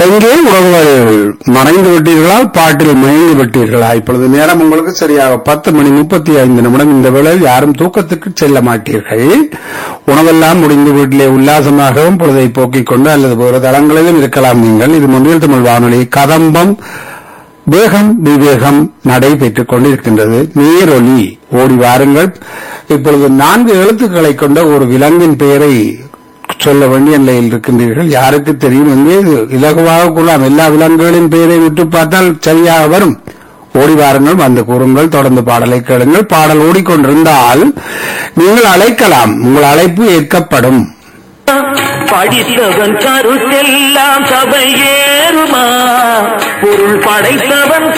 எங்கே உறவுகள் மறைந்து விட்டீர்களா பாட்டில் மயங்கி விட்டீர்களா இப்பொழுது நேரம் உங்களுக்கு சரியாக பத்து மணி முப்பத்தி ஐந்து நிமிடம் இந்த வேளையில் யாரும் தூக்கத்துக்கு செல்ல மாட்டீர்கள் உணவெல்லாம் முடிந்து வீட்டிலே உல்லாசமாகவும் பொழுதை போக்கிக் கொண்டு அல்லது வேறு தளங்களிலும் இருக்கலாம் நீங்கள் இது முன்னில் தமிழ் வானொலி கதம்பம் வேகம் விவேகம் நடைபெற்றுக் கொண்டிருக்கின்றது நீரொலி ஓடி வாருங்கள் இப்பொழுது நான்கு எழுத்துக்களை கொண்ட ஒரு விலங்கின் பெயரை சொல்ல வேண்டிய நிலையில் இருக்கின்றீர்கள் யாருக்கு தெரியும் எங்கே இது இலகுவாக கூறலாம் எல்லா விலங்குகளின் பெயரை விட்டு பார்த்தால் சரியாக வரும் ஓடி வாருங்கள் வந்து கூறுங்கள் தொடர்ந்து பாடலை கேளுங்கள் பாடல் ஓடிக்கொண்டிருந்தால் நீங்கள் அழைக்கலாம் உங்கள் அழைப்பு ஏற்கப்படும் படித்தவன் கருத்தெல்லாம் சபை ஏறுமா பொருள் படைத்தவன்